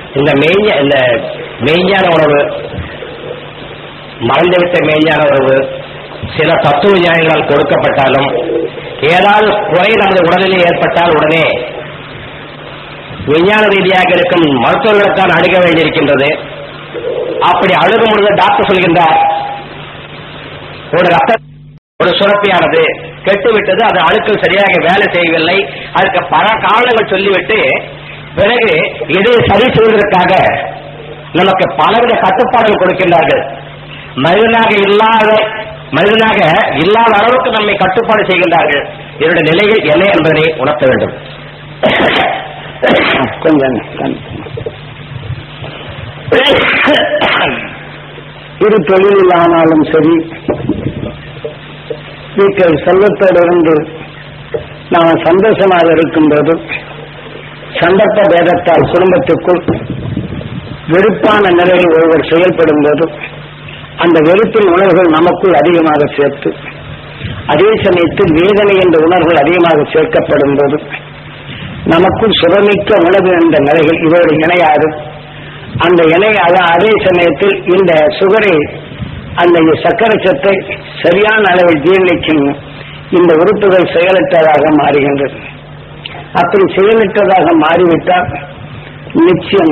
இந்த மெய்ஞ இந்த மெய்ஞான உணவு மறைந்துவிட்ட மெய்ஞான உணவு சில தத்துவ ஞானிகளால் கொடுக்கப்பட்டாலும் ஏதாவது குறை நமது உடலில் ஏற்பட்டால் உடனே விஞ்ஞான ரீதியாக இருக்கும் மருத்துவர்களுக்கான அணுக வேண்டியிருக்கின்றது அப்படி அணுகும் பொழுது டாக்டர் சொல்கின்றார் ஒரு ரத்த ஒரு சுரப்பியானது கெட்டுவிட்டது அது அணுக்கள் சரியாக வேலை செய்யவில்லை அதுக்கு பல காரணங்கள் சொல்லிவிட்டு பிறகு இதை சரி செய்வதற்காக நமக்கு பலவித கட்டுப்பாடுகள் கொடுக்கின்றார்கள் மனிதனாக இல்லாத மனிதனாக இல்லாத அளவுக்கு நம்மை கட்டுப்பாடு செய்கின்றார்கள் இதனுடைய நிலைகள் என்ன என்பதை உணர்த்த வேண்டும் கொஞ்சம் இரு தொழிலில் ஆனாலும் சரி வீட்டில் செல்வத்தோடு இருந்து நாம் சந்தோஷமாக இருக்கும்போது சந்தர்ப்ப பேதத்தால் குடும்பத்துக்குள் வெறுப்பான நிலையில் ஒருவர் செயல்படும் போது அந்த வெறுப்பின் உணர்வுகள் நமக்குள் அதிகமாக சேர்த்து அதே சமயத்தில் வேதனை என்ற உணர்வுகள் அதிகமாக சேர்க்கப்படும் போது நமக்குள் சுரமிக்க உணவு என்ற நிலைகள் இதோடு இணையாது அந்த இணை அத- அதே சமயத்தில் இந்த சுகரை அந்த சக்கரை சத்தை சரியான அளவில் ஜீரணிக்கும் இந்த உறுப்புகள் செயலற்றதாக மாறுகின்றது அப்படி செயலற்றதாக மாறிவிட்டால் நிச்சயம்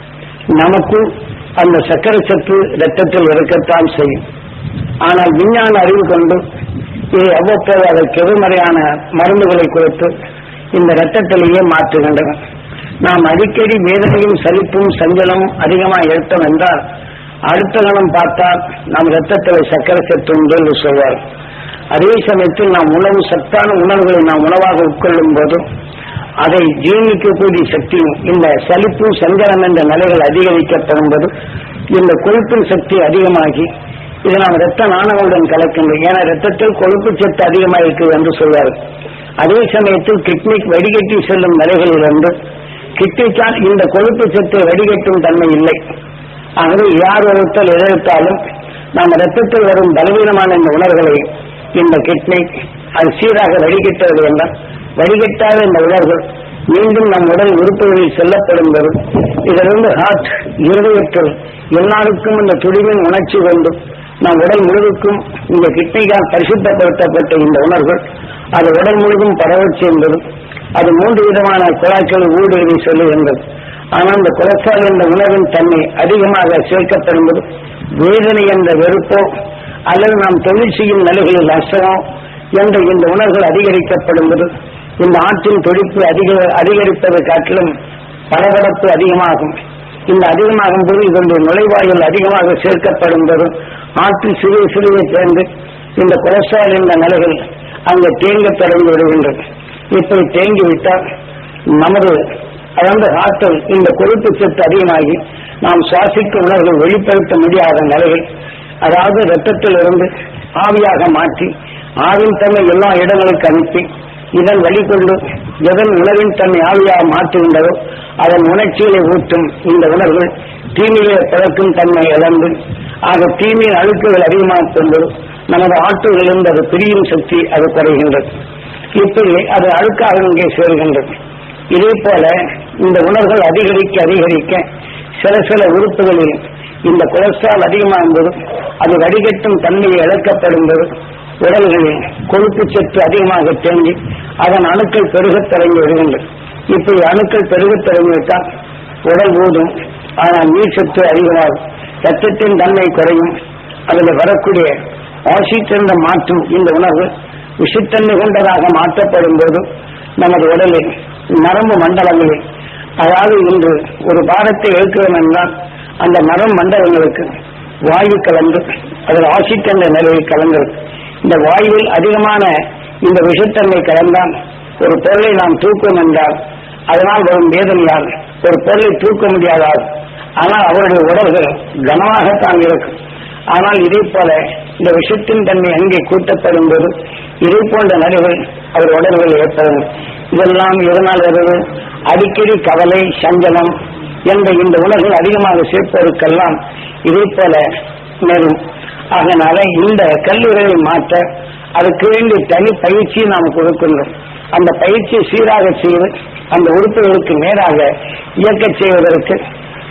நமக்கு அந்த சக்கரை சத்து ரத்தத்தில் இருக்கத்தான் செய்யும் ஆனால் விஞ்ஞான அறிவு கொண்டு இதை அவ்வப்போது அதற்கு எதிர்மறையான மருந்துகளை கொடுத்து இந்த ரத்தத்திலேயே மாற்றுகின்றன நாம் அடிக்கடி வேதனையும் சலிப்பும் சஞ்சலமும் அதிகமாக எடுத்தோம் என்றால் அடுத்த கணம் பார்த்தால் நம் ரத்தத்தில் சக்கரை சத்து உண்டு என்று சொல்வார் அதே சமயத்தில் நாம் உணவு சத்தான உணவுகளை நாம் உணவாக உட்கொள்ளும் போதும் அதை ஜீர்ணிக்கக்கூடிய சக்தியும் இந்த சலிப்பும் சஞ்சலம் என்ற நிலைகள் அதிகரிக்கப்படும் போது இந்த கொழுப்பின் சக்தி அதிகமாகி இது நாம் ரத்த நாணங்களுடன் கலக்கின்றோம் ஏன்னா ரத்தத்தில் கொழுப்பு சத்து அதிகமாக இருக்குது என்று சொல்வார் அதே சமயத்தில் கிட்னிக் வடிகட்டி செல்லும் நிலைகளிலிருந்து கிட்னிக்கால் இந்த கொழுப்பு சத்தை வடிகட்டும் தன்மை இல்லை ஆகவே யார் ஒருத்தல் எதிர்த்தாலும் நாம் ரத்தத்தில் வரும் பலவீனமான இந்த உணர்வுகளை இந்த கிட்னி அது சீராக வடிகட்டவில்லை என்றால் வடிகட்டாத இந்த உணர்வுகள் மீண்டும் நம் உடல் உறுப்புகளில் செல்லப்படும் போது இதிலிருந்து ஹார்ட் இருதயத்தில் எல்லாருக்கும் இந்த துடிவின் உணர்ச்சி கொண்டு நம் உடல் முழுவதுக்கும் இந்த கிட்னிக்கால் பரிசுத்தப்படுத்தப்பட்ட இந்த உணர்வுகள் அது உடல் முழுவதும் பரவச் என்பது அது மூன்று விதமான குழாய்கள் ஊடுருவி சொல்லுகின்றது ஆனால் இந்த கொலஸ்ட்ரால் என்ற உணவின் தன்மை அதிகமாக சேர்க்கப்படும்போது வேதனை என்ற வெறுப்போ அல்லது நாம் தொழில் செய்யும் நிலைகளில் அசமோ என்ற இந்த உணர்வுகள் அதிகரிக்கப்படும்போது இந்த ஆற்றின் துடிப்பு அதிக அதிகரிப்பதை காட்டிலும் படபடப்பு அதிகமாகும் இந்த அதிகமாகும் போது இதனுடைய நுழைவாயில் அதிகமாக சேர்க்கப்படும் போது ஆற்றில் சிறிய சிறிய சேர்ந்து இந்த கொலஸ்ட்ரால் என்ற நிலைகள் அங்கே தேங்க தொடங்கி விடுகின்றது இப்படி தேங்கிவிட்டால் நமது அதாவது ஆற்றல் இந்த கொழுப்பு சத்து அதிகமாகி நாம் சுவாசிக்கும் உணர்வுகள் வெளிப்படுத்த முடியாத நிலையில் அதாவது ரத்தத்தில் இருந்து ஆவியாக மாற்றி ஆவின் தன்மை எல்லா இடங்களுக்கு அனுப்பி இதன் வழிகொண்டு எதன் உணவின் தன்மை ஆவியாக மாற்றுகின்றதோ அதன் உணர்ச்சிகளை ஊட்டும் இந்த உணர்வுகள் தீமையை பிறக்கும் தன்மை இழந்து ஆக தீமையின் அழுக்குகள் அதிகமாக கொண்டு நமது ஆற்றலிலிருந்து அது பிரியும் சக்தி அது குறைகின்றது இப்படி அது அழுக்காக இங்கே சேர்கின்றது இதே போல இந்த உணர்வுகள் அதிகரிக்க அதிகரிக்க சில சில உறுப்புகளில் இந்த கொலஸ்ட்ரால் அதிகமாகும் போது அது வடிகட்டும் தன்மையை இழக்கப்படும் போது உடல்களில் கொழுப்பு சத்து அதிகமாக தேங்கி அதன் அணுக்கள் பெருகத் தொடங்கி விடுகின்றது இப்படி அணுக்கள் பெருகத் தொடங்கிவிட்டால் உடல் ஊதும் ஆனால் நீர் சத்து அதிகமாகும் ரத்தத்தின் தன்மை குறையும் அதில் வரக்கூடிய ஆசிட் என்ற மாற்றும் இந்த உணவு விஷத்தன்மை கொண்டதாக மாற்றப்படும் போது நமது உடலில் நரம்பு மண்டலங்களில் அதாவது இன்று ஒரு பாரத்தை எடுக்கிறோம் என்றால் அந்த நரம்பு மண்டலங்களுக்கு வாயு கலந்து அதில் ஆசிட் என்ற நிலையில் கலந்தது இந்த வாயுவில் அதிகமான இந்த விஷத்தன்மை கலந்தால் ஒரு பொருளை நாம் தூக்கும் என்றால் அதனால் வரும் வேதனையால் ஒரு பொருளை தூக்க முடியாதால் ஆனால் அவருடைய உடல்கள் கனமாகத்தான் இருக்கும் ஆனால் இதே போல இந்த விஷத்தின் தன்மை அங்கே கூட்டப்படும் போது இதே போன்ற நிலைகள் அவர் உடல்கள் ஏற்படும் இதெல்லாம் எதனால் வருது அடிக்கடி கவலை சஞ்சலம் என்ற இந்த உணர்வுகள் அதிகமாக சேர்ப்பதற்கெல்லாம் இதே போல நேரும் அதனால இந்த கல்லூரிகளை மாற்ற அதுக்கு வேண்டிய தனி பயிற்சியை நாம் கொடுக்கின்றோம் அந்த பயிற்சியை சீராக செய்து அந்த உறுப்புகளுக்கு நேராக இயக்கச் செய்வதற்கு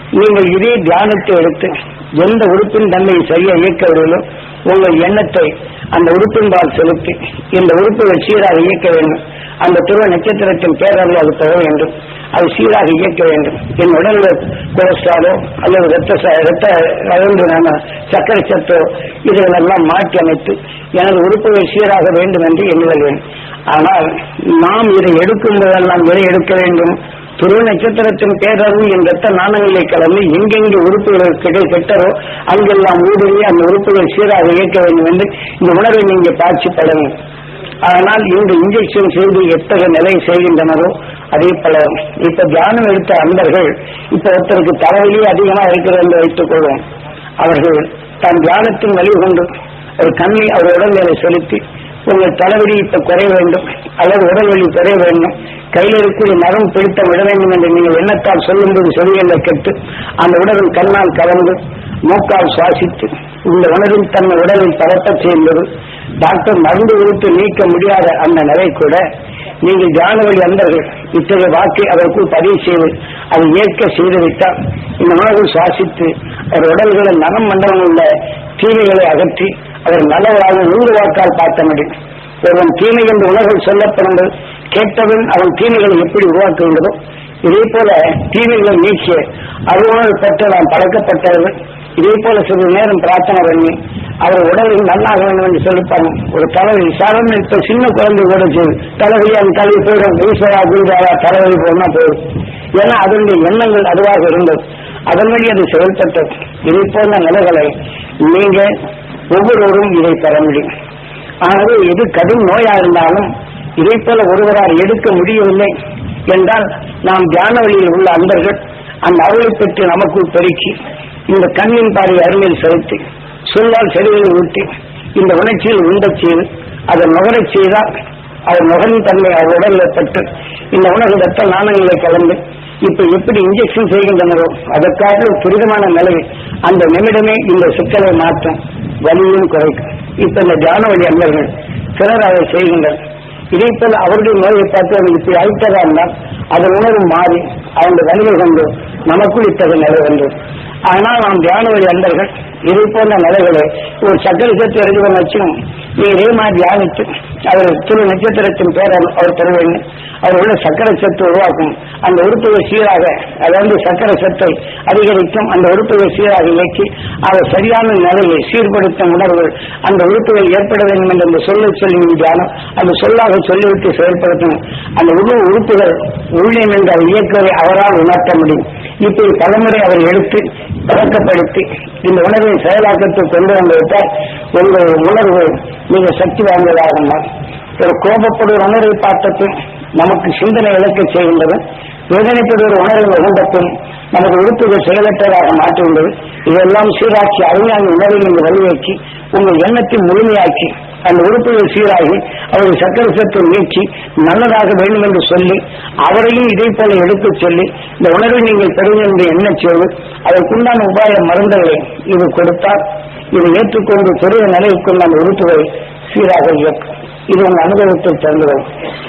நீங்கள் இதே தியானத்தை எடுத்து எந்த உறுப்பின் தன்மையை சரியா இயக்க விடுவதோ உங்கள் எண்ணத்தை அந்த உறுப்பின்பால் செலுத்தி இந்த உறுப்புகள் சீராக இயக்க வேண்டும் அந்த துருவ நட்சத்திரத்தின் பேரறிவு அது பெற வேண்டும் அது சீராக இயக்க வேண்டும் என் உடலில் கொலஸ்ட்ராலோ அல்லது ரத்த ச- ரத்த அளந்து நம்ம சர்க்கரை சத்தோ இதுகளெல்லாம் மாற்றி அமைத்து எனது உறுப்புகள் சீராக வேண்டும் என்று எண்ணுதல் வேண்டும் ஆனால் நாம் இதை எடுக்கும் போதெல்லாம் எதை எடுக்க வேண்டும் துருவ நட்சத்திரத்தின் பேரறிவு என் ரத்த நாணங்களை கலந்து எங்கெங்கே உறுப்புகள் கிடை கெட்டரோ அங்கெல்லாம் ஊடுருவி அந்த உறுப்புகள் சீராக இயக்க வேண்டும் என்று இந்த உணர்வை நீங்க காட்சி படணும் ஆனால் இந்த இன்ஜெக்ஷன் செய்து எத்தகைய நிலை செய்கின்றனரோ அதே போல இப்ப தியானம் எடுத்த அன்பர்கள் இப்ப ஒருத்தருக்கு தலைவலி அதிகமா இருக்கிறது என்று வைத்துக் கொள்வோம் அவர்கள் தன் தியானத்தின் வழி கொண்டு ஒரு கண்ணை அவர் உடல் மேலே செலுத்தி உங்கள் தலைவலி இப்ப குறைய வேண்டும் அல்லது உடல் வலி குறைய வேண்டும் கையில் இருக்கக்கூடிய நரம் பிடித்த விட வேண்டும் என்று நீங்கள் எண்ணத்தால் சொல்லும்போது சொல்லுகின்ற கெட்டு அந்த உடலின் கண்ணால் கலந்து மூக்கால் சுவாசித்து இந்த உணர்வின் தன்னை உடலில் பரப்பச் செய்யும்போது டாக்டர் மருந்து கொடுத்து நீக்க முடியாத அந்த நிலை கூட நீங்கள் தியான வழி அன்பர்கள் இத்தகைய வாக்கை அதற்குள் பதிவு செய்து அதை ஏற்க செய்துவிட்டால் இந்த உணர்வு சுவாசித்து அவர் உடல்களில் நலம் மண்டலம் உள்ள தீமைகளை அகற்றி அவர் நல்லவராக நூறு வாக்கால் பார்த்த முடியும் ஒருவன் தீமை என்ற உணர்வு சொல்லப்படும்போது கேட்டவன் அவன் தீமைகளை எப்படி உருவாக்குகின்றதோ இதே போல தீமைகளை நீக்கிய அருணர் பெற்ற நாம் பழக்கப்பட்டவர்கள் இதே போல சிறிது நேரம் பிரார்த்தனை பண்ணி அவர் உடலில் நல்லாக வேண்டும் என்று சொல்லிப்பாங்க ஒரு தலைவலி சாதாரண இப்ப சின்ன குழந்தை கூட செய்யுது தலைவலி அந்த தலைவி போயிடும் ஈஸ்வரா குருதாரா தலைவலி போனா போயிடும் ஏன்னா அதனுடைய எண்ணங்கள் அதுவாக இருந்தது அதன் வழி அது செயல்பட்டது இதை போன்ற நிலைகளை நீங்க ஒவ்வொருவரும் இதை பெற முடியும் ஆகவே எது கடும் நோயா இருந்தாலும் இதை போல ஒருவரால் எடுக்க முடியவில்லை என்றால் நாம் தியான வழியில் உள்ள அன்பர்கள் அந்த அருளை பெற்று நமக்குள் பெருக்கி இந்த கண்ணின் பார்வை அருளில் செலுத்தி சொல்லால் செடிகளை ஊட்டி இந்த உணர்ச்சியில் உண்டச் செய்து அதை நுகரச் செய்தால் அது நுகரின் தன்மை அவர் உடலில் பெற்று இந்த உணவு ரத்த நாணங்களை கலந்து இப்ப எப்படி இன்ஜெக்ஷன் செய்கின்றனரோ அதற்காக துரிதமான நிலையில் அந்த நிமிடமே இந்த சிக்கலை மாற்றும் வலியும் குறைக்கும் இப்ப இந்த தியான வழி அன்பர்கள் சிலர் அதை செய்கின்றனர் இதே போல அவருடைய நோயை பார்த்து அவர் இப்படி அழுத்ததா இருந்தால் அதன் உணர்வு மாறி அவங்க வலிமை கொண்டு நமக்குள் இத்தகைய நிலை வந்தது ஆனால் நாம் தியான வழி அன்பர்கள் இதே போன்ற நிலைகளை ஒரு சக்கரை சத்து எடுத்து வச்சும் நீ இதே மாதிரி தியானித்து அவர் திரு நட்சத்திரத்தின் பேரால் அவர் பெற வேண்டும் அவர் உள்ள சக்கரை சத்து உருவாக்கும் அந்த உறுப்புகள் சீராக அதாவது சக்கரை சத்தை அதிகரிக்கும் அந்த உறுப்புகள் சீராக இயக்கி அவர் சரியான நிலையை சீர்படுத்தும் உணர்வுகள் அந்த உறுப்புகள் ஏற்பட வேண்டும் என்ற அந்த சொல்லை சொல்லி நீ தியானம் அந்த சொல்லாக சொல்லிவிட்டு செயல்படுத்தணும் அந்த உரு உறுப்புகள் உள்ளே என்ற இயக்கத்தை அவரால் உணர்த்த முடியும் இப்படி பலமுறை அவர் எடுத்து பழக்கப்படுத்தி இந்த உணர்வின் செயலாக்கத்தில் கொண்டு வந்துவிட்டால் உங்கள் உணர்வு மிக சக்தி வாய்ந்ததாக மாறும் ஒரு கோபப்படுகிற உணர்வை பார்த்தபின் நமக்கு சிந்தனை இழக்க செய்கின்றது வேதனைப்படுகிற உணர்வை உகந்தபின் நமக்கு உறுப்புகள் செயலற்றதாக மாற்றுகின்றது இதெல்லாம் சீராக்கி அருமையான உணர்வை நீங்கள் வலுவாக்கி உங்கள் எண்ணத்தை முழுமையாக்கி அந்த உறுப்புகள் சீராகி அவர்கள் சக்கர சத்தை நீக்கி நல்லதாக வேண்டும் என்று சொல்லி அவரையும் இதே போல எடுத்துச் சொல்லி இந்த உணர்வை நீங்கள் பெறுங்கள் என்று எண்ணச் செய்து அதற்குண்டான உபாய மருந்துகளை இது கொடுத்தால் இதை ஏற்றுக்கொண்டு பெரிய நிலைக்குள்ள அந்த உறுப்புகளை சீராக இயக்கும் இது உங்கள் அனுபவத்தில் தருகிறது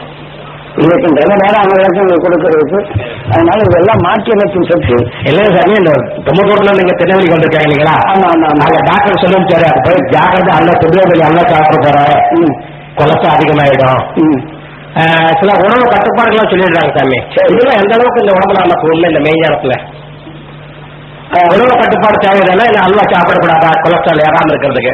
இதற்கு நல்ல நேரம் அவங்க விளக்கங்கள் கொடுக்கிறதுக்கு அதனால இதெல்லாம் மாற்றி அமைக்கும் சக்தி இல்ல சாமி இந்த தொம்மக்கோட்டில் நீங்க திருநெல்வேலி வந்திருக்காங்க இல்லைங்களா ஆமா ஆமா ஆமா நாங்க டாக்டர் சொல்லிச்சாரு அது போய் ஜாக்கிரதை அல்ல திருநெல்வேலி அல்ல சாப்பிட போற ம் கொலஸ்ட்ரால் அதிகமாயிடும் ம் ஆஹ் சில உணவு கட்டுப்பாடுகள்லாம் சொல்லிடுறாங்க சாமி சரி. இதெல்லாம் எந்த அளவுக்கு இந்த உடம்புல நமக்கு உண்மை இந்த மெய்ஞானத்துல ஆஹ் உணவு கட்டுப்பாடு தேவைதானே இல்ல அல்வா சாப்பிடக்கூடாதா கொலஸ்ட்ரால் ஏறாம இருக்கிறதுக்கு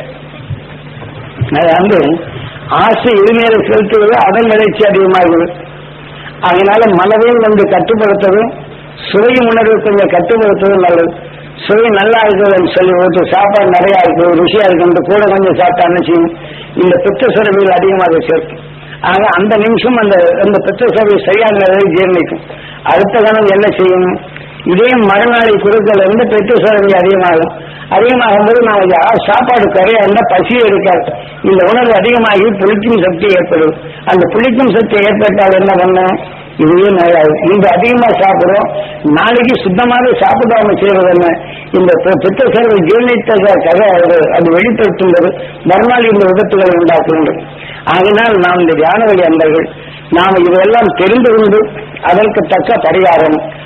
அது வந்து ஆசை இருமையில செலுத்துவது அதன் விளைச்சி அதிகமாகுது அதனால மனதையும் வந்து கட்டுப்படுத்துவதும் சுவை உணர்வு கொஞ்சம் கட்டுப்படுத்துவதும் நல்லது சுவை நல்லா இருக்குதுன்னு சொல்லி ஒரு சாப்பாடு நிறைய இருக்கு ருசியா இருக்கு கூட கொஞ்சம் சாப்பிட்டான்னு செய்யும் இந்த பித்த சுரபிகள் அதிகமாக சேர்க்கும் ஆக அந்த நிமிஷம் அந்த அந்த பித்த சுரபி சரியான நிலையை ஜீர்ணிக்கும் அடுத்த கணம் என்ன செய்யணும் இதே மறுநாளை குறுக்கள் இருந்து பெற்று சுரபி அதிகமாகும் அதிகமாகும் போது நான் யா- சாப்பாடு குறையா இருந்தா பசி எடுக்காது இந்த உணர்வு அதிகமாகி புளிக்கும் சக்தி ஏற்படும் அந்த புளிக்கும் சக்தி ஏற்பட்டால் என்ன பண்ணும் இதுவே நல்லது இந்த அதிகமா சாப்பிடுறோம் நாளைக்கு சுத்தமாக சாப்பிடாம செய்வது என்ன இந்த பி- பித்த செலவு ஜீர்ணித்ததாக அது அது வெளிப்படுத்துகிறது மறுநாள் இந்த விபத்துகளை உண்டாக்குகின்றது ஆகினால் நாம் இந்த தியான வழி அன்பர்கள் நாம் இதெல்லாம் தெரிந்து கொண்டு அதற்கு தக்க பரிகாரம்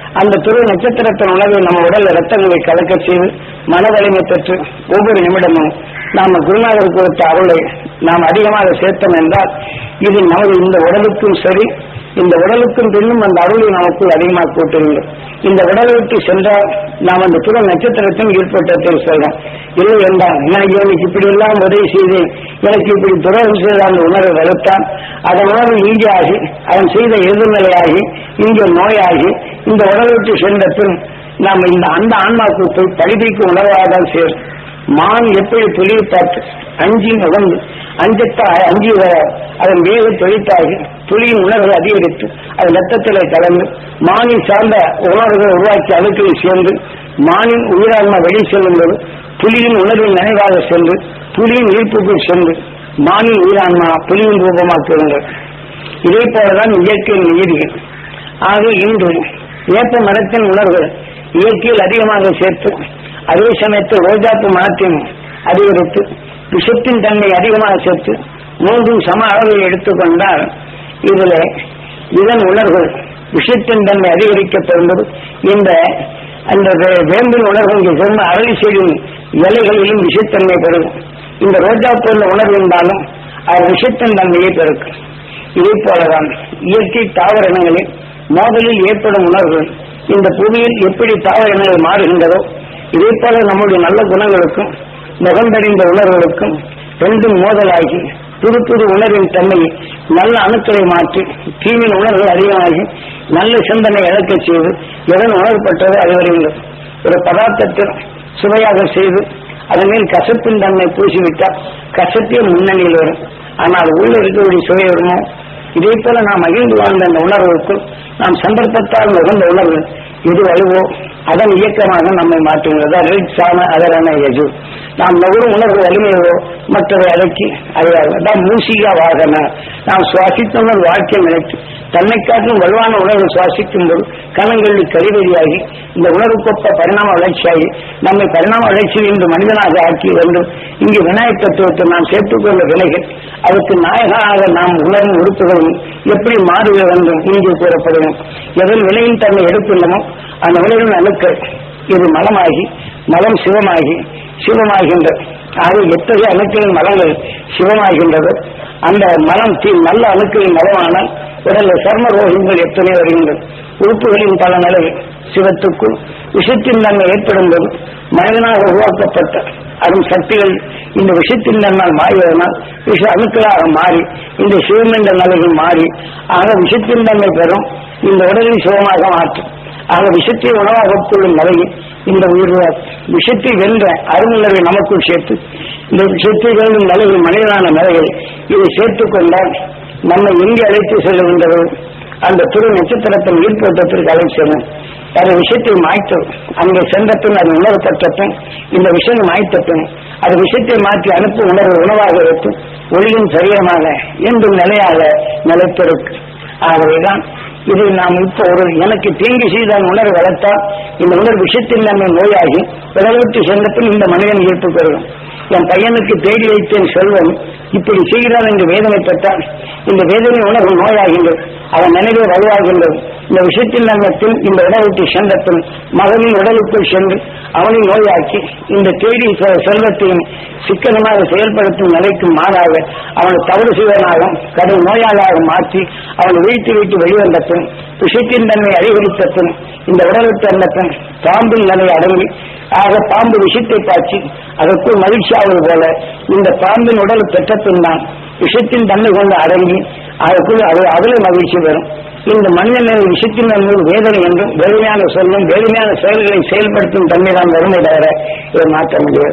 அந்த துரு நட்சத்திரத்தின் உணவை நம்ம உடல் ரத்தங்களை கலக்க செய்து மன வலிமை பெற்று ஒவ்வொரு நிமிடமும் நாம குருநாதர் கொடுத்த அருளை நாம் அதிகமாக சேர்த்தோம் என்றால் இது நமது இந்த உடலுக்கும் சரி இந்த உடலுக்கும் பின்னும் அந்த அருளை நமக்குள் அதிகமாக கூட்டுங்கள் இந்த உடலை விட்டு சென்றால் நாம் அந்த துணை நட்சத்திரத்தின் ஈடுபட்டத்தில் செல்றோம் இல்லை என்றால் நான் எனக்கு இப்படி எல்லாம் உதவி செய்தேன் எனக்கு இப்படி துரோகம் செய்த அந்த உணர்வை வளர்த்தான் அதன் உணர்வு இங்கே ஆகி அவன் செய்த எதிர்நிலையாகி இங்கே நோயாகி இந்த உடலை விட்டு சென்ற பின் நாம் இந்த அந்த ஆன்மாவுக்கு போய் படிப்பிக்கு உணர்வாக தான் சேரும் மான் எப்படி புலியை பார்த்து அஞ்சி உணர்ந்து அஞ்சத்தாக அஞ்சி வர அதன் வேக தொழித்தாகி புலியின் உணர்வு அதிகரித்து அது ரத்தத்திலே கலந்து மானின் சார்ந்த உணர்வுகளை உருவாக்கி அழுக்களில் சேர்ந்து மானின் உயிரான்மா வெளி செல்லும்போது புலியின் உணர்வின் நினைவாக சென்று புலியின் ஈர்ப்புக்குள் சென்று மானின் உயிரான்மா புலியின் ரூபமாக்குங்கள் இதே போலதான் இயற்கையின் நீதிகள் ஆக இன்று ஏப்ப மரத்தின் உணர்வுகள் இயற்கையில் அதிகமாக சேர்த்து அதே சமயத்தில் ரோஜாப்பு மரத்தின் அதிகரித்து விஷத்தின் தன்மை அதிகமாக சேர்த்து மூன்றும் சம அளவில் எடுத்துக்கொண்டால் இதுல இதன் உணர்வு விஷத்தின் தன்மை அதிகரிக்கப்படும்போது இந்த அந்த வே- வேம்பின் உணர்வு இங்கே செம்ம அரளி செடியின் இலைகளிலும் விஷத்தன்மை பெருகும் இந்த ரோஜா பூர்ண உணர்வு இருந்தாலும் அது விஷத்தின் தன்மையை பெருக்கும் இதே போலதான் இயற்கை தாவர இனங்களில் மோதலில் ஏற்படும் உணர்வு இந்த புவியில் எப்படி தாவர இனங்கள் மாறுகின்றதோ இதே போல நம்முடைய நல்ல குணங்களுக்கும் முகந்தறிந்த உணர்வுகளுக்கும் ரெண்டும் மோதலாகி புது புது உணர்வின் தன்மையை நல்ல அணுக்களை மாற்றி தீவின் உணர்வுகள் அதிகமாகி நல்ல சிந்தனை இழக்கச் செய்து எதன் உணர்வுப்பட்டதோ அது வருகின்றது ஒரு பதார்த்தத்தில் சுவையாக செய்து அதன் மேல் கசப்பின் தன்மை பூசிவிட்டால் கசப்பே முன்னணியில் வரும் ஆனால் உள்ள இருக்கக்கூடிய சுவை வருமோ இதே போல நாம் மகிழ்ந்து வாழ்ந்த அந்த உணர்வுக்குள் நாம் சந்தர்ப்பத்தால் உகந்த உணர்வு எது வலுவோ அதன் இயக்கமாக நம்மை மாற்றுகிறது அதான் சாம அதரான எஜு நாம் நுகரும் உணர்வு வலிமையோ மற்றதை அடக்கி அதை அதான் மூசிகா வாகன நாம் சுவாசித்த வாழ்க்கை நினைத்து தன்னை காட்டிலும் வலுவான உணர்வு சுவாசிக்கும் போது கணங்களில் கரிவெறியாகி இந்த உணர்வுக்கொப்ப பரிணாம வளர்ச்சியாகி நம்மை பரிணாம வளர்ச்சியில் இன்று மனிதனாக ஆக்கி வேண்டும் இங்கு விநாயகர் தத்துவத்தை நாம் சேர்த்துக்கொண்ட விலைகள் அதற்கு நாயகனாக நாம் உணர்வு உறுப்புகளும் எப்படி மாறுக வேண்டும் இங்கே கூறப்படும் எதன் விலையின் தன்னை எடுத்துள்ளமோ அந்த விலையின் அணுக்கள் இது மலமாகி மலம் சிவமாகி சிவமாகின்ற ஆக எத்தகைய அணுக்களின் மலங்கள் சிவமாகின்றது அந்த மலம் தீ நல்ல அணுக்களின் மலமானால் உடல்ல சர்ம ரோகங்கள் எத்தனை வருகின்றது உறுப்புகளின் பல நிலைகள் சிவத்துக்குள் விஷத்தின் தன்மை ஏற்படும் போது மனிதனாக உருவாக்கப்பட்ட அதன் சக்திகள் இந்த விஷத்தின் தன்னால் மாறியதனால் விஷ அணுக்களாக மாறி இந்த சிவம் என்ற நிலையில் மாறி ஆக விஷத்தின் தன்மை பெறும் இந்த உடலில் சிவமாக மாற்றும் ஆக விஷத்தை உணவாக கொள்ளும் நிலையில் இந்த உயிர் விஷத்தை வென்ற அருணுணர்வை நமக்குள் சேர்த்து இந்த விஷத்தை வெல்லும் நிலையில் மனிதனான நிலையில் இதை சேர்த்துக் கொண்டால் நம்மை எங்கே அழைத்து செல்லுகின்றது அந்த துரு நட்சத்திரத்தின் ஈர்ப்போட்டத்திற்கு அழைத்து செல்லும் அது விஷயத்தை மாய்த்து அங்கே சென்ற பின் அது உணரப்பட்ட பின் இந்த விஷயம் மாய்த்த பின் அது விஷயத்தை மாற்றி அனுப்பு உணர்வு உணவாக எடுத்து ஒளியும் சரீரமாக என்றும் நிலையாக நிலைத்திருக்கு ஆகவேதான் இதை நாம் இப்போ ஒரு எனக்கு தீங்கு செய்த உணர்வு வளர்த்தால் இந்த உணர்வு விஷயத்தில் நம்மை நோயாகி உடலுக்கு சென்ற பின் இந்த மனிதன் ஈர்ப்பு பெறும் என் பையனுக்கு தேடி வைத்தேன் செல்வம் இப்படி செய்கிறான் என்று வேதனை பெற்றால் இந்த வேதனை உணர்வு நோயாகின்றது அவன் நினைவு வலுவாகின்றது இந்த விஷயத்தில் நம்மத்தில் இந்த உடலுக்கு சென்ற பின் மகனின் உடலுக்குள் சென்று அவனை நோயாக்கி இந்த தேடி செ- செல்வத்தையும் சிக்கனமாக செயல்படுத்தும் நிலைக்கு மாறாக அவனை தவறு செய்வனாக கடும் நோயாளாக மாற்றி அவனை வீழ்த்தி விட்டு வெளிவந்த பின் விஷயத்தின் தன்மை அதிகரித்த பின் இந்த உடலுக்கு அந்த பின் பாம்பின் நிலை அடங்கி ஆக பாம்பு விஷத்தை பாய்ச்சி அதற்குள் மகிழ்ச்சியாவது போல இந்த பாம்பின் உடல் பெற்ற பின் தான் விஷத்தின் தன்மை கொண்டு அடங்கி அதற்குள் அது அதில் மகிழ்ச்சி வரும் இந்த மனிதனின் விஷத்தின் மீது வேதனை என்றும் வேதனையான சொல்லும் வேதனையான செயல்களை செயல்படுத்தும் தன்மை தான் வருமே தவிர இதை மாற்ற முடியாது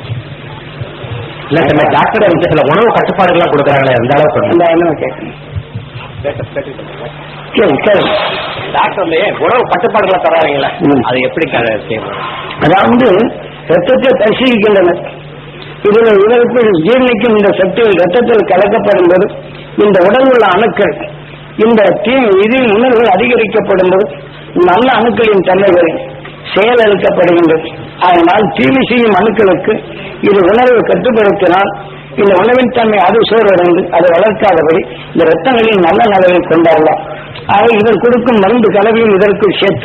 இல்ல நம்ம டாக்டர் வந்து சில உணவு கட்டுப்பாடுகள்லாம் கொடுக்குறாங்களே அந்த அளவுக்கு அந்த என்ன கேட்கணும் கேளு கேளு டாக்டர்லயே உணவு கட்டுப்பாடுகளை தராங்களா ம். அது எப்படி க- செய்யணும் அதாவது ரத்தத்தை பரிசீலிக்கின்றனர் இதுல இதற்கு ஜீரணிக்கும் இந்த சக்திகள் ரத்தத்தில் கலக்கப்படும் போது இந்த உடல் உள்ள அணுக்கள் இந்த தீ இதில் உணர்வுகள் அதிகரிக்கப்படும் போது நல்ல அணுக்களின் தன்மைகள் செயலளிக்கப்படுகின்றது அதனால் தீமை செய்யும் அணுக்களுக்கு இது உணர்வை கட்டுப்படுத்தினால் இந்த உணவின் தன்மை அது சோர்வடைந்து அதை வளர்க்காதபடி இந்த ரத்தங்களில் நல்ல நிலையை கொண்டாடலாம் ஆக இதன் கொடுக்கும் மருந்து கலவையும் இதற்குள் சேர்த்து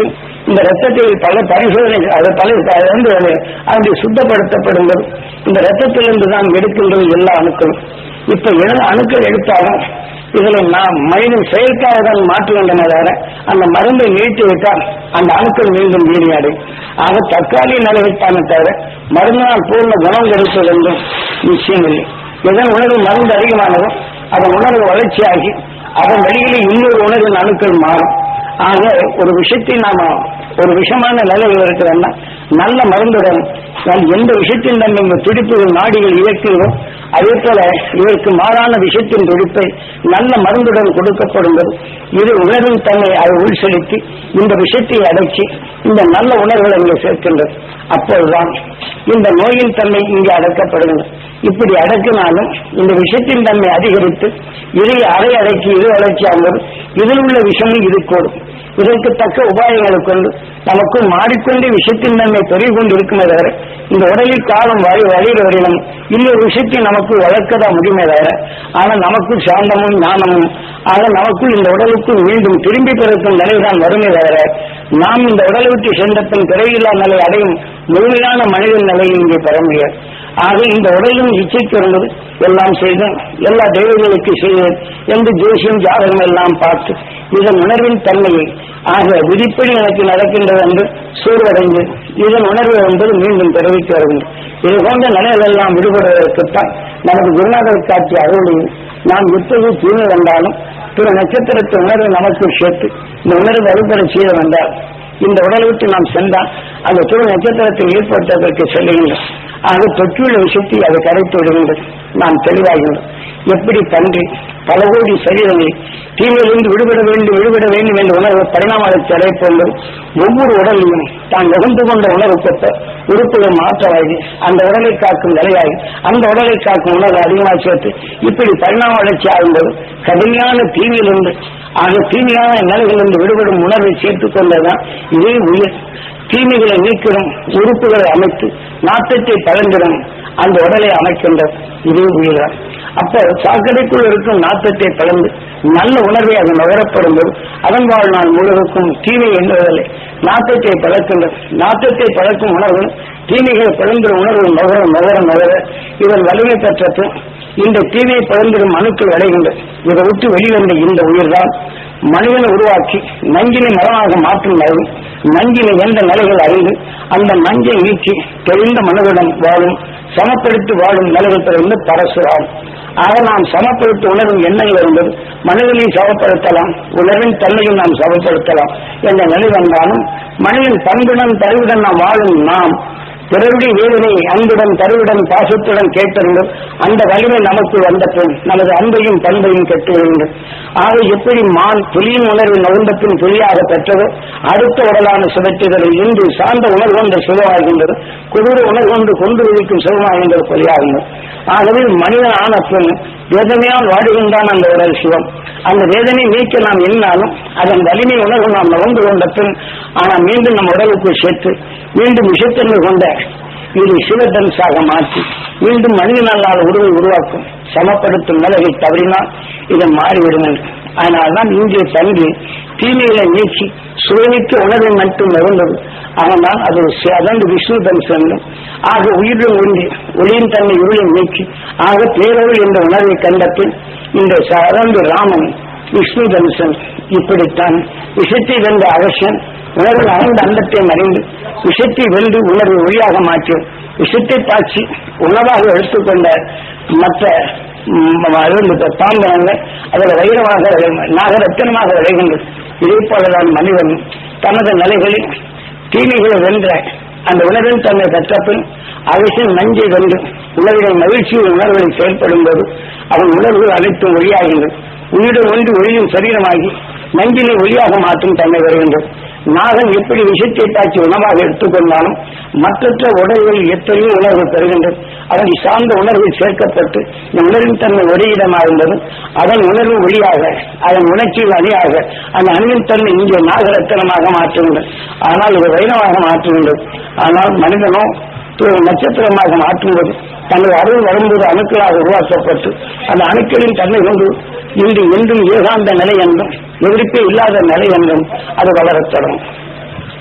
இந்த ரத்தத்தில் பல பரிசோதனை அது பல அது வந்து அது அது சுத்தப்படுத்தப்படுகிறது இந்த ரத்தத்திலிருந்து தான் எடுக்கின்றது எல்லா அணுக்களும் இப்ப எல்லா அணுக்கள் எடுத்தாலும் இதுல நாம் மனிதன் செயற்காக தான் மாற்ற வேண்டுமே தவிர அந்த மருந்தை நீட்டி விட்டால் அந்த அணுக்கள் மீண்டும் வீணியடை ஆக தற்காலிக நிலைவைத்தானே தவிர மருந்தினால் பூர்ண குணம் கிடைப்பது என்றும் நிச்சயம் இல்லை எதன் உணர்வு மருந்து அதிகமானதோ அதன் உணர்வு வளர்ச்சியாகி அதன் வெளியிலே இன்னொரு உணர்வின் அணுக்கள் மாறும் ஆக ஒரு விஷயத்தை நாம ஒரு விஷமான நிலையில் இருக்கிறோம்னா நல்ல மருந்துடன் நாம் எந்த விஷயத்தின் நம்ம இந்த துடிப்புகள் நாடிகள் இயக்குகிறோ அதே போல இதற்கு மாறான விஷயத்தின் துடிப்பை நல்ல மருந்துடன் கொடுக்கப்படும்போது இது உணர்வின் தன்மை அதை உள் செலுத்தி இந்த விஷயத்தை அடக்கி இந்த நல்ல உணர்வுகளை இங்கே சேர்க்கின்றது அப்போதுதான் இந்த நோயின் தன்மை இங்கே அடக்கப்படுகிறது இப்படி அடக்கினாலும் இந்த விஷயத்தின் தன்மை அதிகரித்து இதை அரை அடக்கி இது வளர்ச்சி ஆகும்போது இதில் உள்ள விஷமும் இது கூடும் இதற்கு தக்க உபாயங்களை கொண்டு நமக்கு மாறிக்கொண்டே விஷயத்தின் தன்மை பெருகி கொண்டு இருக்குமே தவிர இந்த உடலில் காலம் வழி வழியில் வரையிலும் இன்னொரு விஷயத்தை நமக்கு வளர்க்கதான் முடியுமே தவிர ஆனால் நமக்கு சாந்தமும் ஞானமும் ஆக நமக்குள் இந்த உடலுக்குள் மீண்டும் திரும்பி பிறக்கும் நிலைதான் வருமே தவிர நாம் இந்த உடலை விட்டு சென்ற பின் பிறவில்லா நிலை அடையும் முழுமையான மனித நிலையை இங்கே பெற முடியாது ஆக இந்த உடலும் இச்சைக்கு இருந்தது எல்லாம் செய்து எல்லா தெய்வங்களுக்கு செய்தேன் என்று ஜோசியம் ஜாதகம் எல்லாம் பார்த்து இதன் உணர்வின் தன்மையை ஆக விதிப்படி எனக்கு நடக்கின்றது என்று சூழ்வடைந்து இதன் உணர்வு என்பது மீண்டும் தெரிவித்து வருகின்றது இது போன்ற நிலைகளெல்லாம் விடுபடுவதற்குத்தான் நமது குருநாதர் காட்சி அருளையும் நாம் எப்போது தூய்மை வந்தாலும் பிற நட்சத்திரத்தை உணர்வை நமக்கு சேர்த்து இந்த உணர்வு அறுபட செய்த வந்தால் இந்த உடலை விட்டு நாம் சென்றால் அந்த துரு நட்சத்திரத்தை ஏற்படுத்துவதற்கு செல்லுகின்றோம் ஆக தொற்றுள்ள விஷயத்தை அதை கரைத்து விடுகின்றது நாம் தெளிவாகின்றோம் எப்படி பன்றி பல கோடி சரீரங்களில் தீமையிலிருந்து விடுபட வேண்டும் விடுபட வேண்டும் என்ற உணர்வு பரிணாமத்தை அடைப்போது ஒவ்வொரு உடலையும் தான் நுகர்ந்து கொண்ட உணர்வுக்கொத்த உறுப்புகள் மாற்றமாகி அந்த உடலை காக்கும் நிலையாகி அந்த உடலை காக்கும் உணர்வு அதிகமாக சேர்த்து இப்படி பரிணாம வளர்ச்சி ஆகும்போது கடுமையான தீமையிலிருந்து ஆக தீமையான நிலைகளிலிருந்து விடுபடும் உணர்வை சேர்த்துக் கொண்டதுதான் இதே உயிர் தீமைகளை நீக்கிடும் உறுப்புகளை அமைத்து நாட்டத்தை பழந்திடும் அந்த உடலை அமைக்கின்ற இதே உயிர்தான் அப்ப சாக்கடைக்குள் இருக்கும் நாட்டத்தை பழந்து நல்ல உணர்வை அது நுகரப்படும் போது அதன் வாழ்நாள் முழுவதுக்கும் தீமை என்பதில்லை நாட்டத்தை பழக்கின்றது நாட்டத்தை பழக்கும் உணர்வு தீமைகளை பழந்திடும் உணர்வு நுகர நுகர நுகர இதன் வலிமை பெற்றது இந்த தீமையை பழந்திடும் அணுக்கள் அடைகின்றது இதை விட்டு வெளிவந்த இந்த உயிர்தான் மனிதனை உருவாக்கி நஞ்சினை மரமாக மாற்றும் நிலை நஞ்சினை எந்த நிலைகள் அறிந்து அந்த நஞ்சை நீக்கி தெளிந்த மனதுடன் வாழும் சமப்படுத்தி வாழும் நிலைகள் பிறந்து பரசுராம் ஆக நாம் சமப்படுத்த உணர்வும் எண்ணங்கள் இருந்தது மனிதனை சமப்படுத்தலாம் உணர்வின் தன்மையும் நாம் சமப்படுத்தலாம் என்ற நிலை வந்தாலும் மனிதன் பண்புடன் தருவுடன் நாம் வாழும் நாம் பிறருடைய வேதனை அன்புடன் கருவுடன் பாசத்துடன் கேட்டிருந்தோம் அந்த வலிமை நமக்கு வந்த பின் நமது அன்பையும் பண்பையும் கெட்டு வேண்டும் ஆக எப்படி மான் புலியின் உணர்வு நுழைந்த பின் புலியாக பெற்றதோ அடுத்த உடலான சுழற்றுகளில் இன்று சார்ந்த உணர்வு கொண்ட சுகமாகின்றது குளிர உணர்வு கொண்டு கொண்டு விழிக்கும் சுகமாகின்றது புலியாகின்றது ஆகவே மனிதன் ஆன பின் வேதனையால் வாடுகின்றான் அந்த உடல் சிவம் அந்த வேதனை நீக்க நாம் எண்ணாலும் அதன் வலிமை உணர்வு நாம் நுழைந்து கொண்ட பின் ஆனால் மீண்டும் நம் உடலுக்குள் சேர்த்து மீண்டும் விஷத்தன்மை கொண்ட இது சிவதன்சாக மாற்றி மீண்டும் மனிதனால் உருவை உருவாக்கும் சமப்படுத்தும் நிலையை தவறினால் இது மாறிவிடும் என்று அதனால்தான் இங்கே தங்கி தீமைகளை நீக்கி சுவைமிக்க உணர்வை மட்டும் இருந்தது ஆனால் அது சி- அதன்று விஷ்ணு தம்சம் என்றும் ஆக உயிரிலும் ஒன்றி ஒளியின் தன்மை இருளை நீக்கி ஆக பேரொருள் என்ற உணர்வை கண்டபின் இந்த சரந்து ராமன் விஷ்ணு தம்சன் இப்படித்தான் விஷத்தை வென்ற அவசியம் உணர்வு அடைந்த அண்டத்தை அறிந்து விஷத்தை வென்று உணர்வு ஒளியாக மாற்றி விஷத்தை பாய்ச்சி உணவாக எடுத்துக்கொண்ட மற்ற ம், அது இந்த பாம்பனங்கள் அதில் வைரமாக விளை- நாகரத்தினமாக விளைகின்றது இதே போலதான் மனிதன் தனது நிலைகளில் தீமைகளை வென்ற அந்த உணர்வில் தன்னை பெற்றபின் அவசியம் நஞ்சை வென்று உணர்வினை மகிழ்ச்சியின் உணர்வுகளை செயல்படும் போது அவன் உணர்வுகள் அனைத்தும் ஒளியாகின்றது உயிருடன் ஒன்று ஒளியும் சரீரமாகி நஞ்சினை ஒளியாக மாற்றும் தன்மை வருகின்றது நாகன் எப்படி விஷத்தை தாக்கி உணவாக எடுத்துக்கொண்டாலும் மற்றற்ற உடல்களில் எத்தனையோ உணர்வு பெறுகின்றது அதனை சார்ந்த உணர்வில் சேர்க்கப்பட்டு இந்த உணர்வின் தன்மை ஒரேயிடமாகின்றது அதன் உணர்வு ஒளியாக அதன் உணர்ச்சியில் அணியாக அந்த அணுவின் தன்மை இங்கே நாகரத்தனமாக மாற்றுகின்றது ஆனால் இது வைரமாக மாற்றுகின்றது ஆனால் மனிதனோ ஒரு நட்சத்திரமாக மாற்றும்போது தனது அருள் வரும்போது அணுக்களாக உருவாக்கப்பட்டு அந்த அணுக்களின் தன்மை கொண்டு இன்று என்றும் ஏகாந்த நிலை என்றும் எதிர்ப்பே இல்லாத நிலை என்றும் அது வளரத் தொடங்கும்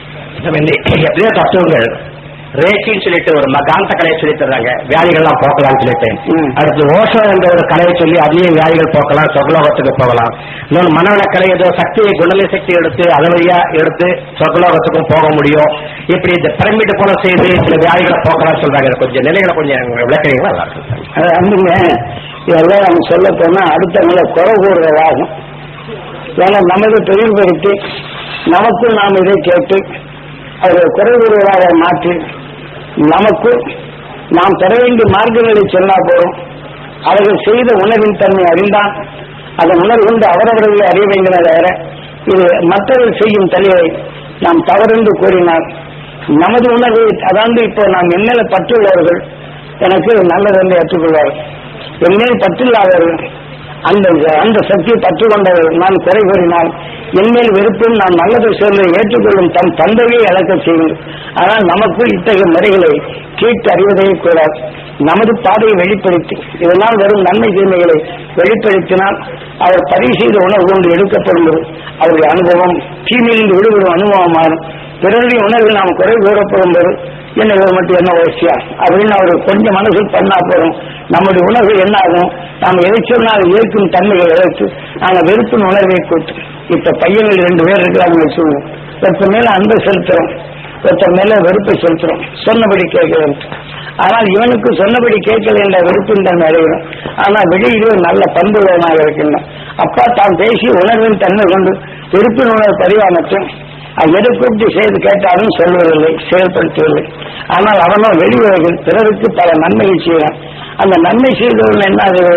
நம்ம இந்த எத்தனையோ தத்துவங்கள் ரேச்சின்னு சொல்லிட்டு ஒரு மகாந்த கலையை சொல்லி தர்றாங்க வியாதிகள்லாம் போக்கலாம்னு சொல்லிட்டு ம். அடுத்து ஓஷோ என்ற ஒரு கலையை சொல்லி அதுலயும் வியாதிகள் போக்கலாம் சொர்க்கலோகத்துக்கு போகலாம் இன்னொரு மனவள கலை ஏதோ சக்தியை குணலை சக்தி எடுத்து அது வழியா எடுத்து சொர்க்கலோகத்துக்கும் போக முடியும் இப்படி இந்த பிரமிட் போல செய்து சில வியாதிகளை போக்கலாம் சொல்றாங்க இது கொஞ்சம் நிலைகளை கொஞ்சம் விளக்குறீங்களா நல்லா இருக்கும் அது வந்துங்க இதெல்லாம் நம்ம சொல்ல போனா அடுத்தவங்களை குறை கூறுறதாகும் ஏன்னா நமது தொழில்படுத்தி நமக்கும் நாம் இதை கேட்டு அவர்களை குறை கூறுவதாக மாற்றி நமக்கு நாம் பெற வேண்டிய மார்க்கங்களை சொன்னா போதும் அவர்கள் செய்த உணர்வின் தன்மை அறிந்தான் அதன் உணர்வுண்டு அவரவர்களை அறிய வேண்டுமே தவிர இது மற்றவர்கள் செய்யும் தலையை நாம் தவறென்று கூறினால் நமது உணர்வு அதாவது இப்போ நாம் என்னென்ன பற்றுள்ளவர்கள் எனக்கு நல்லதென்று ஏற்றுக்கொள்வார்கள் என்மேல் பற்றில்லாதவர்கள் அந்த அந்த சக்தியை பற்று கொண்டவர்கள் நான் குறை கூறினால் என்மேல் வெறுப்பும் நான் நல்லதை சொல்லை ஏற்றுக்கொள்ளும் தம் தந்தையை இழக்க செய்யும் ஆனால் நமக்கு இத்தகைய முறைகளை கேட்டு அறிவதே கூடாது நமது பாதையை வெளிப்படுத்தி இதனால் வரும் நன்மை தீமைகளை வெளிப்படுத்தினால் அவர் பதிவு செய்த உணர்வு கொண்டு எடுக்கப்படும் போது அவருடைய அனுபவம் தீமையிலிருந்து விடுபடும் அனுபவம் மாறும் பிறருடைய உணர்வில் நாம் குறை கூறப்படும் போது என்ன இவர் மட்டும் என்ன வயசியா அப்படின்னு அவர் கொஞ்சம் மனசில் பண்ணா போறோம் நம்முடைய உணர்வு என்ன ஆகும் நாம் எதை சொன்னால் ஏற்கும் தன்மையை இழத்து நாங்கள் வெறுப்பின் உணர்வை கூட்டு இப்ப பையன்கள் ரெண்டு பேர் இருக்கிறாங்க வச்சுக்கோங்க ஒருத்தர் மேல அன்பை செலுத்துறோம் ஒருத்தர் மேல வெறுப்பை செலுத்துறோம் சொன்னபடி கேட்கிறோம் ஆனால் இவனுக்கு சொன்னபடி கேட்கல என்ற வெறுப்பின் தன்மை அடைகிறோம் ஆனால் வெளியிலே ஒரு நல்ல பண்புள்ளவனாக இருக்கின்றோம் அப்பா தான் பேசி உணர்வின் தன்மை கொண்டு வெறுப்பின் உணர்வு பதிவானற்றும் அது எதை கூப்பிட்டு செய்து கேட்டாலும் சொல்வதில்லை செயல்படுத்தவில்லை ஆனால் அவனோ வெளியுலகில் பிறருக்கு பல நன்மையை செய்யறான் அந்த நன்மை செய்தவர்கள் என்ன ஆகுது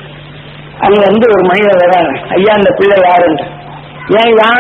அங்க வந்து ஒரு மனிதர் வராங்க ஐயா இந்த பிள்ளை யாருன்ற ஏன் யா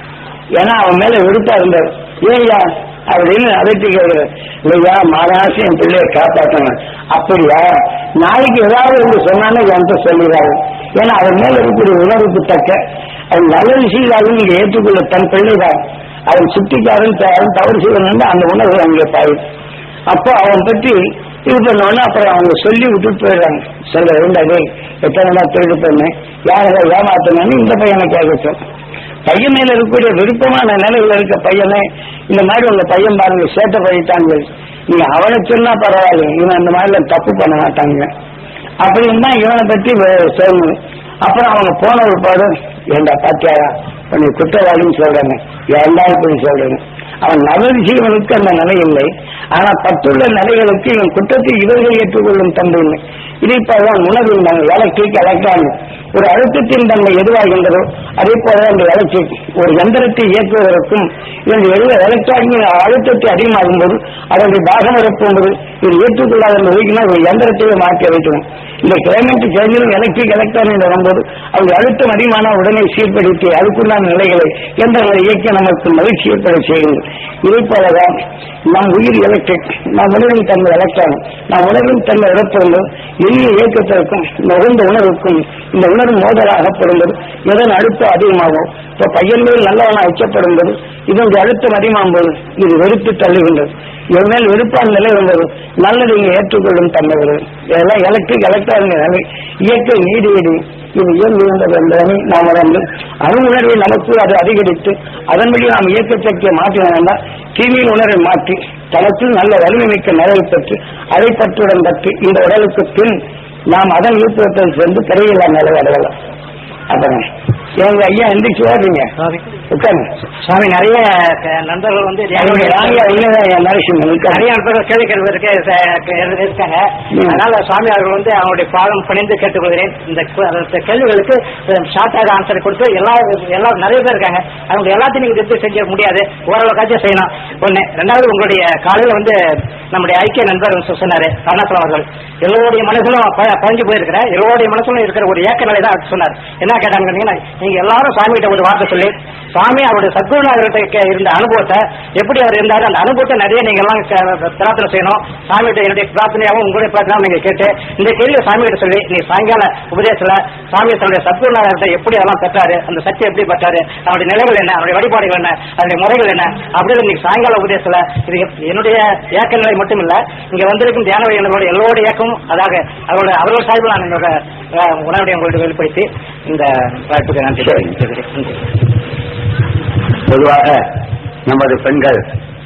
ஏன்னா அவன் மேல விருப்பா இருந்தார் ஏன் யா அப்படின்னு அதட்டி கேட்கிறார் இல்லையா மாதாசி என் பிள்ளையை காப்பாற்றணும் அப்படியா நாளைக்கு ஏதாவது ஒன்று சொன்னானே என்கிட்ட சொல்லிடுறாரு ஏன்னா அவன் மேல இருக்கக்கூடிய உணர்வுக்கு தக்க அவன் நல்லது செய்தாலும் நீங்க ஏற்றுக்கொள்ள தன் பிள்ளைதான் அவன் சுட்டிக்காரன் அவன் தவறு செய்வன் அந்த உணர்வு அங்கே பாயும் அப்போ அவன் பற்றி இது பண்ணோன்னா அப்புறம் அவங்க சொல்லி விட்டுட்டு போயிடுறாங்க சொல்ல வேண்டாதே எத்தனை நாள் திருடு பண்ணேன் யாரை ஏமாத்தினு இந்த பையனை கேட்கட்டும் பையன் மேல இருக்கக்கூடிய விருப்பமான நிலையில இருக்க பையனை இந்த மாதிரி உங்க பையன் பாருங்க சேட்டை பண்ணிட்டாங்க நீங்க அவனை சொன்னா பரவாயில்ல இவன் அந்த மாதிரி தப்பு பண்ண மாட்டாங்க அப்படின்னு தான் இவனை பற்றி வே- சொல்லணும் அப்புறம் அவங்க போன ஒரு பாடு ஏண்டா பாத்தியாரா உன்னை குற்றவாளின்னு சொல்றாங்க ஏண்டா இப்படி சொல்றேன் அவன் நல்லது செய்வனுக்கு அந்த நிலை இல்லை ஆனா பத்துள்ள நிலைகளுக்கு இவன் குற்றத்தை இவர்கள் ஏற்றுக்கொள்ளும் தன்மை இல்லை இதை போலதான் உணர்வின் தன்மை எலக்ட்ரிக் எலக்ட்ரானிக் ஒரு அழுத்தத்தின் தன்மை எதுவாகின்றதோ அதே போல அந்த எலக்ட்ரிக் ஒரு எந்திரத்தை இயக்குவதற்கும் இதனுடைய எழுத எலக்ட்ரானிக் அழுத்தத்தை அதிகமாகும் போது அதனுடைய பாகம் இறப்பும்போது இது ஏற்றுக்கொள்ளாத நோய்க்குனா ஒரு எந்திரத்தையே மாற்றி வைக்கணும் இந்த கிளைமேட் சேஞ்சிலும் எலக்ட்ரிக் எலக்ட்ரானிக் வரும்போது அவங்க அழுத்தம் அதிகமான உடனே சீர்படுத்தி அதுக்குண்டான நிலைகளை எந்திரங்களை இயக்க நமக்கு மகிழ்ச்சி ஏற்பட செய்யுங்கள் இதை போலதான் நம் உயிர் எலக்ட்ரிக் நாம் உணர்வின் தன்மை எலக்ட்ரானிக் நாம் உணர்வின் தன்மை இழப்பதும் எளிய இயக்கத்திற்கும் நுகர்ந்த உணர்வுக்கும் இந்த உணர்வு மோதலாகப்படும்போது இதன் அழுத்தம் அதிகமாகும் இப்ப பையன் மேல் நல்லவனா அச்சப்படும்போது இதனுடைய அழுத்தம் அதிகமாகும் போது இது வெறுத்து தள்ளுகின்றது என் மேல் வெறுப்பான நிலை வந்தது நல்லது இங்கே ஏற்றுக்கொள்ளும் தன்மை வருது இதெல்லாம் எலக்ட்ரிக் எலக்ட்ரானிக் நிலை இயற்கை நீடியடி இது இயங்குகின்றது என்பதனை நாம் வந்து அணுஉணர்வை நமக்கு அது அதிகரித்து அதன்படி நாம் இயக்க சக்தியை மாற்ற வேண்டாம் தீமையின் உணர்வை மாற்றி தனத்தில் நல்ல வலிமை மிக்க நிலையை பெற்று அதை பற்றுடன் பற்றி இந்த உடலுக்கு பின் நாம் அதன் ஈர்ப்பத்தில் சென்று பிறையில்லா நிலை அடையலாம் அப்புறம் எங்க ஐயா எந்திரிச்சு ஓடுறீங்க உட்காருங்க சுவாமி நிறைய க- நண்பர்கள் வந்து என்னுடைய ராணியா உள்ளதான் என் நரசிம்மன் உட்காருங்க நிறைய நண்பர்கள் கேள்வி கேள்விக்கு இருக்காங்க ம். அதனால சுவாமி அவர்கள் வந்து அவங்களுடைய பாதம் பணிந்து கேட்டுக்கொள்கிறேன் இந்த கு- அந்த கேள்விகளுக்கு ஷார்ட்டாக ஆன்சர் கொடுத்து எல்லா எல்லா நிறைய பேர் இருக்காங்க அவங்க எல்லாத்தையும் நீங்க திருப்தி செஞ்ச முடியாது ஓரளவுக்காச்சும் செய்யணும் ஒண்ணு ரெண்டாவது உங்களுடைய காலையில வந்து நம்முடைய ஐக்கிய நண்பர் சொ- சொன்னாரு அருணாச்சலம் அவர்கள் எல்லோருடைய மனசுலும் ப- பதிஞ்சு போயிருக்கிற எல்லோருடைய மனசுலும் இருக்கிற ஒரு ஏக்க நிலை தான் சொன்னார் என்ன கேட்டாங்க கேட்டீங்கன்னா, நீங்க எல்லாரும் சாமி கிட்ட ஒரு வார்த்தை சொல்லி சாமி அவருடைய சத்குருநாதர்கிட்ட இருந்த அனுபவத்தை எப்படி அவர் இருந்தாரு அந்த அனுபவத்தை நிறைய நீங்க எல்லாம் க- பிரார்த்தனை செய்யணும் சாமி கிட்ட என்னுடைய பிரார்த்தனையாகவும் உங்களுடைய பிரார்த்தனையாகவும் நீங்க கேட்டு இந்த கேள்வியை சாமி கிட்ட சொல்லி நீ சாயங்கால உபதேசத்துல சாமி தன்னுடைய சத்குருநாதர்கிட்ட எப்படி அதெல்லாம் பெற்றாரு அந்த சக்தி எப்படி பெற்றாரு அவருடைய நிலைகள் என்ன அவருடைய வழிபாடுகள் என்ன அதனுடைய முறைகள் என்ன அப்படின்னு நீங்க சாயங்கால உபதேசத்துல இது என்னுடைய ஏக்க நிலை மட்டும் இல்ல இங்க வந்திருக்கும் தியான வைகளோட எல்லோருடைய இயக்கம் அதாக அவரோட அவர்கள் சார்பில் நான் என்னோட அஹ், உணர்வுடைய உங்களுக்கு வெளிப்படுத்தி இந்த வாய்ப்புக்கு நன்றி தெரிவிக்கிறேன். நன்றி. பொதுவாக நமது பெண்கள்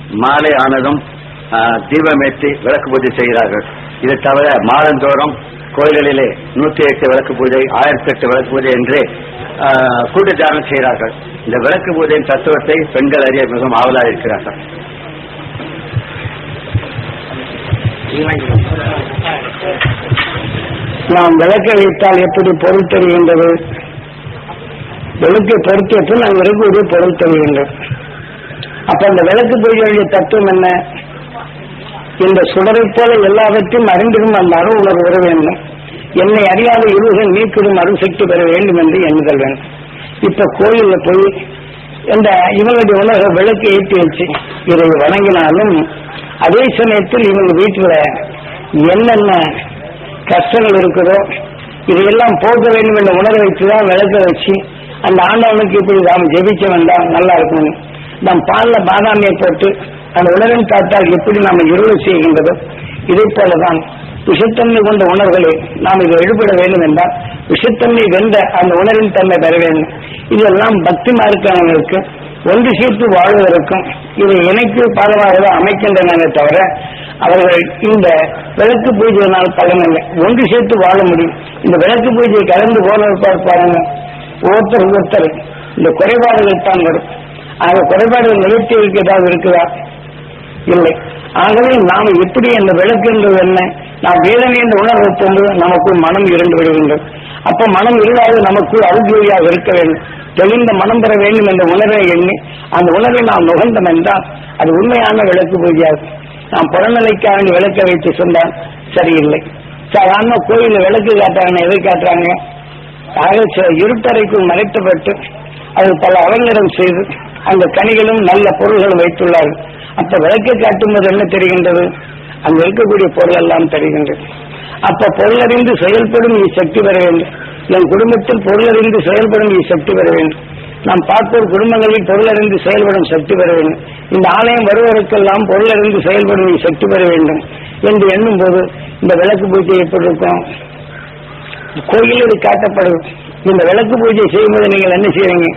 மாலை ஆனதும் ஆ, தீபமேற்றி விளக்கு பூஜை செய்கிறார்கள் இதை தவிர மாதந்தோறும் கோயில்களிலே நூத்தி எட்டு விளக்கு பூஜை ஆயிரத்தி எட்டு விளக்கு பூஜை என்று ஆ, கூட்டு தியானம் செய்கிறார்கள் இந்த விளக்கு பூஜையின் தத்துவத்தை பெண்கள் அறிய மிகவும் ஆவலாக இருக்கிறார்கள் நாம் விளக்கை வைத்தால் எப்படி பொருள் தெரிகின்றது விளக்கை பொருத்திய பின் அங்கு இருக்கக்கூடிய பொருள் தெரிகின்றது அப்ப அந்த விளக்கு பூஜையுடைய தத்துவம் என்ன இந்த சுடரை போல எல்லாவற்றையும் அறிந்திடும் அந்த அருள் உணர்வு வர வேண்டும் என்னை அறியாத இருள்கள் நீக்கிடும் அருள் சக்தி பெற வேண்டும் என்று எண்ணுதல் வேண்டும் இப்ப கோயில்ல போய் இந்த இவங்களுடைய உலக விளக்கு ஏற்றி வச்சு இதை வணங்கினாலும் அதே சமயத்தில் இவங்க வீட்டுல என்னென்ன கஷ்டங்கள் இருக்குதோ இதையெல்லாம் போக்க வேண்டும் என்ற உணர்வை வச்சுதான் விளக்க வச்சு அந்த ஆண்டவனுக்கு இப்படி நாம் ஜெபிக்க வேண்டாம் நல்லா இருக்கணும் நாம் பால்ல பாதாமியை போட்டு அந்த உணர்வின் காத்தால் எப்படி நாம் இருள் செய்கின்றதோ இதே போலதான் விஷத்தன்மை கொண்ட உணர்வுகளை நாம் இதை எழுபட வேண்டும் என்றால் விஷத்தன்மை வென்ற அந்த உணர்வின் தன்மை பெற வேண்டும் இதெல்லாம் பக்தி மார்க்கங்களுக்கு ஒன்று சேர்த்து வாழ்வதற்கும் இதை இணைத்து பாதமாக அமைக்கின்றன தவிர அவர்கள் இந்த விளக்கு பூஜையினால் பலனில்லை ஒன்று சேர்த்து வாழ முடியும் இந்த விளக்கு பூஜை கலந்து போனவர் பாருங்க ஒருத்தர் ஒருத்தர் இந்த குறைபாடுகள் தான் வரும் ஆக குறைபாடுகள் நிவர்த்திகளுக்கு ஏதாவது இருக்குதா இல்லை ஆகவே நாம் எப்படி அந்த விளக்கு என்பது என்ன நாம் வேதனை என்ற உணர்வை கொண்டு நமக்குள் மனம் இரண்டு விடுகின்றது அப்ப மனம் இல்லாது நமக்குள் அருஜோதியாக இருக்க வேண்டும் தெளிந்த மனம் பெற வேண்டும் என்ற உணர்வை எண்ணி அந்த உணர்வை நாம் நுகர்ந்தோம் என்றால் அது உண்மையான விளக்கு பூஜையாகும் நாம் புறநிலைக்காக வேண்டி விளக்க வைத்து சொன்னால் சரியில்லை சாதாரண கோயிலில் விளக்கு காட்டுறாங்க எதை காட்டுறாங்க ஆக சில இருட்டறைக்குள் மறைக்கப்பட்டு அது பல அலங்காரம் செய்து அந்த கனிகளும் நல்ல பொருள்களும் வைத்துள்ளார்கள் அப்ப விளக்கை காட்டும்போது என்ன தெரிகின்றது அங்க இருக்கக்கூடிய பொருள் எல்லாம் தெரிகின்றது அப்ப பொருளறிந்து செயல்படும் நீ சக்தி பெற வேண்டும் என் குடும்பத்தில் பொருளறிந்து செயல்படும் நீ சக்தி பெற வேண்டும் நாம் பார்ப்போர் குடும்பங்களில் பொருளறிந்து செயல்படும் சக்தி பெற வேண்டும் இந்த ஆலயம் வருவதற்கெல்லாம் பொருளறிந்து செயல்படும் நீ சக்தி பெற வேண்டும் என்று எண்ணும் போது இந்த விளக்கு பூஜை எப்படி இருக்கும் கோயிலில் இது காட்டப்படுது இந்த விளக்கு பூஜை செய்யும்போது நீங்கள் என்ன செய்வீங்க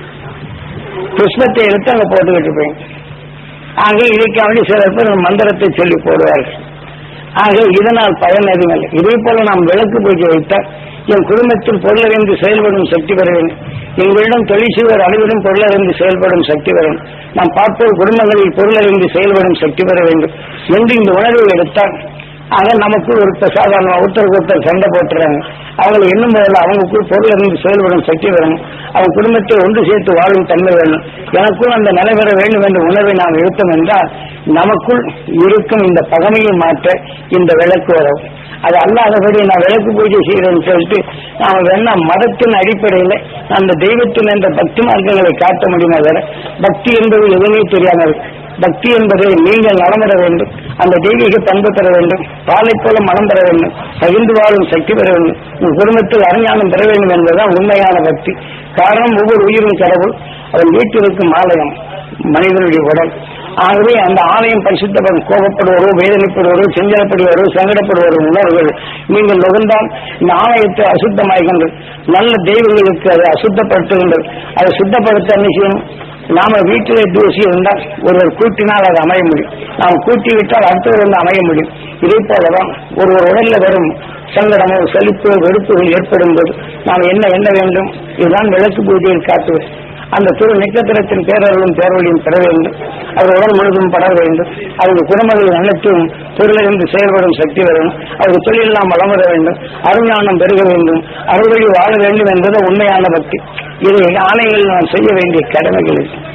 புஷ்பத்தை எடுத்து அங்க போட்டுக்கிட்டு இருப்பீங்க ஆக இதற்காக சில பேர் மந்திரத்தை சொல்லி போடுவார்கள் ஆக இதனால் பயன் எதுவும் இல்லை இதே போல நாம் விளக்கு பூஜை வைத்தால் என் குடும்பத்தில் பொருளறிந்து செயல்படும் சக்தி பெற வேண்டும் எங்களிடம் தொழில் செய்வர் அனைவரும் பொருளறிந்து செயல்படும் சக்தி பெற வேண்டும் நாம் பார்ப்போர் குடும்பங்களில் பொருளறிந்து செயல்படும் சக்தி பெற வேண்டும் என்று இந்த உணர்வை எடுத்தால் ஆக நமக்கு ஒரு இப்ப சாதாரண ஒருத்தருக்கு ஒருத்தர் சண்டை போட்டுறாங்க அவங்களை எண்ணும் போதில் அவங்களுக்குள் பொருள் இருந்து செயல்படும் சக்தி வரணும் அவங்க குடும்பத்தை ஒன்று சேர்த்து வாழும் தன்மை வேணும் எனக்குள் அந்த நிலை பெற வேண்டும் என்ற உணர்வை நாம் எடுத்தோம் என்றால் நமக்குள் இருக்கும் இந்த பகமையை மாற்ற இந்த விளக்கு வரும் அது அல்லாதபடி நான் விளக்கு பூஜை செய்யறேன்னு சொல்லிட்டு நாம வேணா மதத்தின் அடிப்படையில் அந்த தெய்வத்தின் என்ற பக்தி மார்க்கங்களை காட்ட முடியுமே தவிர பக்தி என்பது எதுவுமே தெரியாமல் இருக்கு பக்தி என்பதை நீங்கள் நலம் பெற வேண்டும் அந்த தெய்வீக பண்பு பெற வேண்டும் பாலை போல மனம் பெற வேண்டும் பகிர்ந்து வாழும் சக்தி பெற வேண்டும் உன் குடும்பத்தில் அறிஞானம் பெற வேண்டும் என்பதுதான் உண்மையான பக்தி காரணம் ஒவ்வொரு உயிரும் கடவுள் அவன் வீட்டில் இருக்கும் ஆலயம் மனிதனுடைய உடல் ஆகவே அந்த ஆலயம் பரிசுத்தப்படும் கோபப்படுவரோ வேதனைப்படுவரோ செஞ்சலப்படுவரோ சங்கடப்படுவரோ உணர்வுகள் நீங்கள் நுகர்ந்தால் இந்த ஆலயத்தை அசுத்தமாகின்றது நல்ல தெய்வங்களுக்கு அதை அசுத்தப்படுத்துகின்றது அதை சுத்தப்படுத்த என்ன செய்யணும் நாம வீட்டிலே தூசி இருந்தால் ஒருவர் கூட்டினால் அது அமைய முடியும் நாம் கூட்டி விட்டால் அடுத்தவர் வந்து அமைய முடியும் இதே போலதான் ஒருவர் உடல்ல வரும் சங்கடமோ செழிப்போ வெறுப்புகள் ஏற்படும் போது நாம் என்ன எண்ண வேண்டும் இதுதான் விளக்கு பூஜையில் காட்டுவது அந்த திரு நட்சத்திரத்தின் பேரர்களும் பேரொழியும் பெற வேண்டும் அவர் உடல் முழுதும் பட வேண்டும் அவருடைய குடும்பங்கள் அனைத்தும் பொருளிலிருந்து செயல்படும் சக்தி வரணும் அவருடைய தொழிலெல்லாம் வளம் வர வேண்டும் அருஞானம் பெருக வேண்டும் அறுவழி வாழ வேண்டும் என்பது உண்மையான பக்தி இது ஆலயங்களில் நாம் செய்ய வேண்டிய கடமைகள் இது.